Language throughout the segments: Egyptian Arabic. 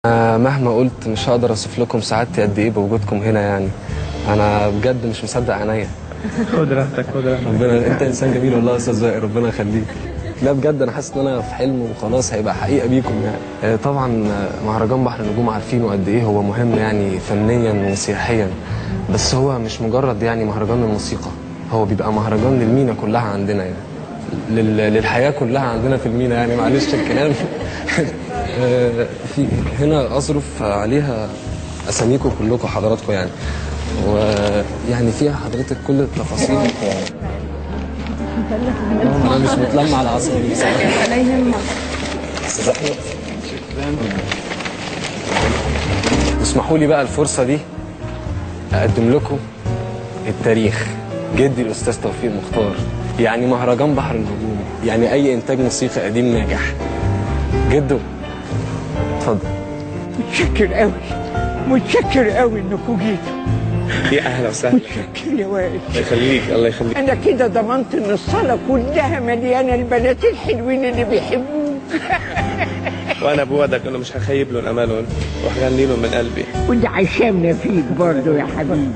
آه، مهما قلت مش هقدر اوصف لكم سعادتي قد ايه بوجودكم هنا يعني انا بجد مش مصدق عينيا خد راحتك خد راحتك ربنا انت انسان جميل والله يا استاذ وائل ربنا يخليك لا بجد انا حاسس ان انا في حلم وخلاص هيبقى حقيقه بيكم يعني آه، طبعا آه، مهرجان بحر النجوم عارفينه قد ايه هو مهم يعني فنيا وسياحيا بس هو مش مجرد يعني مهرجان للموسيقى هو بيبقى مهرجان للمينا كلها عندنا يعني لل- للحياه كلها عندنا في المينا يعني معلش الكلام آه، في هنا اصرف عليها اساميكم كلكم حضراتكم يعني ويعني فيها حضرتك كل التفاصيل انا مش متلم على عصبي بصراحه لا يهمك اسمحوا لي بقى الفرصه دي اقدم لكم التاريخ جدي الاستاذ توفيق مختار يعني مهرجان بحر النجوم يعني اي انتاج موسيقي قديم ناجح جدو اتفضل متشكر قوي متشكر قوي انكم جيتوا يا اهلا وسهلا متشكر يا وائل الله يخليك الله يخليك انا كده ضمنت ان الصاله كلها مليانه البنات الحلوين اللي بيحبوك وانا بوعدك انه مش هخيب لهم املهم وهغني لهم من قلبي واللي عشامنا فيك برضه يا حبيبي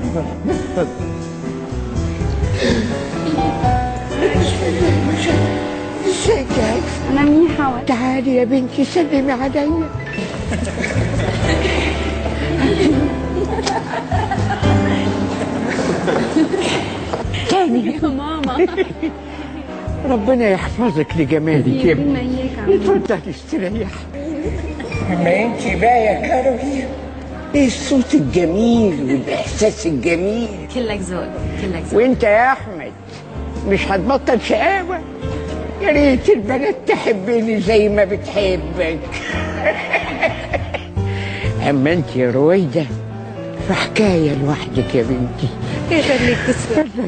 ازيك يا عيشة؟ انا منيحه تعالي يا بنتي سلمي عليا تاني يا ماما ربنا يحفظك لجمالك يا ربنا ابني اياك يا عم. اتفضلي استريح اما انت بقى يا كاروي ايه الصوت الجميل والاحساس الجميل كلك ذوق كلك ذوق وانت يا احمد مش هتبطل شقاوه يا ريت البنات تحبني زي ما بتحبك اما انت يا رويده فحكايه لوحدك يا بنتي يخليك تسلم